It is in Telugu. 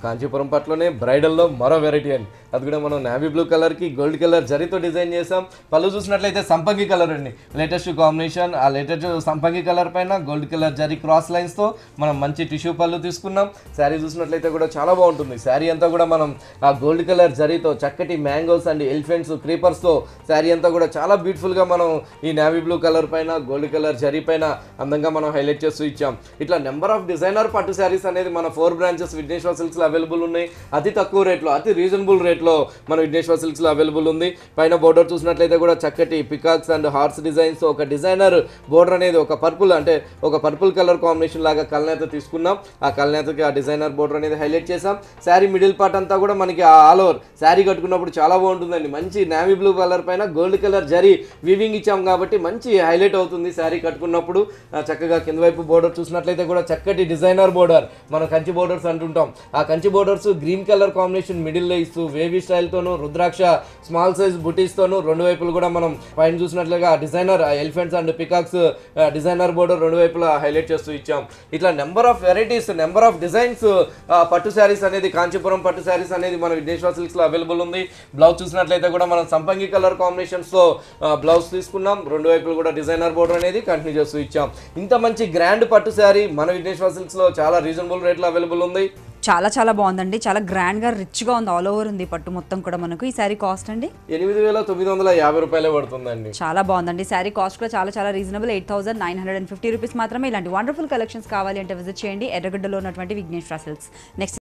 కాంచీపురం పట్లోనే బ్రైడల్లో మరో వెరైటీ అండి అది కూడా మనం నావీ బ్లూ కలర్కి గోల్డ్ కలర్ జరీతో డిజైన్ చేసాం పళ్ళు చూసినట్లయితే సంపంగి కలర్ అండి లేటెస్ట్ కాంబినేషన్ ఆ లేటెస్ట్ సంపంగి కలర్ పైన గోల్డ్ కలర్ జరీ క్రాస్ లైన్స్తో మనం మంచి టిష్యూ పళ్ళు తీసుకున్నాం శారీ చూసినట్లయితే కూడా చాలా బాగుంటుంది శారీ అంతా కూడా మనం ఆ గోల్డ్ కలర్ జరీతో చక్కటి మ్యాంగోస్ అండ్ ఎలిఫెంట్స్ క్రీపర్స్తో శారీ అంతా కూడా చాలా బ్యూటిఫుల్గా మనం ఈ నావీ బ్లూ కలర్ పైన గోల్డ్ కలర్ జరీ పైన అందంగా మనం హైలైట్ చేస్తూ ఇచ్చాం ఇట్లా నెంబర్ ఆఫ్ డిజైనర్ పట్టు శారీస్ అనేది మన ఫోర్ బ్రాంచెస్ విఘ్నేశ్వర సిల్క్స్లో అవైలబుల్ ఉన్నాయి అతి తక్కువ రేట్లో అతి రీజనబుల్ రేట్లో మన విఘ్నేశ్వర సిల్క్స్లో అవైలబుల్ ఉంది పైన బోర్డర్ చూసినట్లయితే కూడా చక్కటి పికాక్స్ అండ్ హార్ట్స్ డిజైన్స్ ఒక డిజైనర్ బోర్డర్ అనేది ఒక పర్పుల్ అంటే ఒక పర్పుల్ కలర్ కాంబినేషన్ లాగా కల్నేత తీసుకున్నాం ఆ కల్నేతకి ఆ డిజైనర్ బోర్డర్ అనేది హైలైట్ చేసాం శారీ మిడిల్ పార్ట్ అంతా కూడా మనకి ఆల్ ఓవర్ శారీ కట్టుకున్నప్పుడు చాలా బాగుంటుందండి మంచి నావీ బ్లూ కలర్ పైన గోల్డ్ కలర్ జరీ వీవింగ్ ఇచ్చాం కాబట్టి మంచి హైలైట్ అవుతుంది శారీ కట్టుకున్నప్పుడు ఆ, చక్కగా కింద వైపు బోర్డర్ చూసినట్లయితే కూడా చక్కటి డిజైనర్ బోర్డర్ మనం కంచి బోర్డర్స్ అంటుంటాం ఆ Kanchi borders green colour combination మిడిల్లో ఇస్తూ వేవీ స్టైల్తోను రుద్రాక్ష స్మాల్ సైజ్ బుటీస్తోను రెండు వైపులు కూడా మనం పైన చూసినట్లుగా designer elephants and peacocks designer border రెండు వైపులా హైలైట్ చేస్తూ ఇచ్చాం ఇట్లా number of varieties number of designs పట్టు శారీస్ అనేది కాంచీపురం పట్టు శారీస్ అనేది మన విఘ్నేశ్వర సిల్క్స్ లో అవైలబుల్ ఉంది బ్లౌజ్ చూసినట్లయితే కూడా మనం సంపంగి కలర్ కాంబినేషన్స్ తో బ్లౌజ్ తీసుకున్నాం రెండు వైపులు కూడా డిజైనర్ బోర్డర్ అనేది కంటిన్యూ చేస్తూ ఇచ్చాం ఇంత మంచి గ్రాండ్ పట్టు శారీ మన విఘ్నేశ్వర సిల్క్స్ లో చాలా రీజనబుల్ రేట్లో అవైలబుల్ ఉంది చాలా చాలా బాగుందండి చాలా గ్రాండ్గా రిచ్గా ఉంది ఆల్ ఓవర్ ఉంది పట్టు మొత్తం కూడా మనకు ఈ శారీ కాస్ట్ అండి ఎనిమిది వేల తొమ్మిది వందల యాభై రూపాయలే పడుతుందండి చాలా బాగుందండి శారీ కాస్ట్ కూడా చాలా చాలా reasonable eight thousand nine hundred and fifty rupees మాత్రమే ఇలాంటి వండర్ఫుల్ కలెక్షన్స్ కావాలి అంటే విజిట్ చేయండి ఎర్రగడ్డలో ఉన్నటువంటి విఘ్నేశ్వర సిల్క్స్ నెక్స్ట్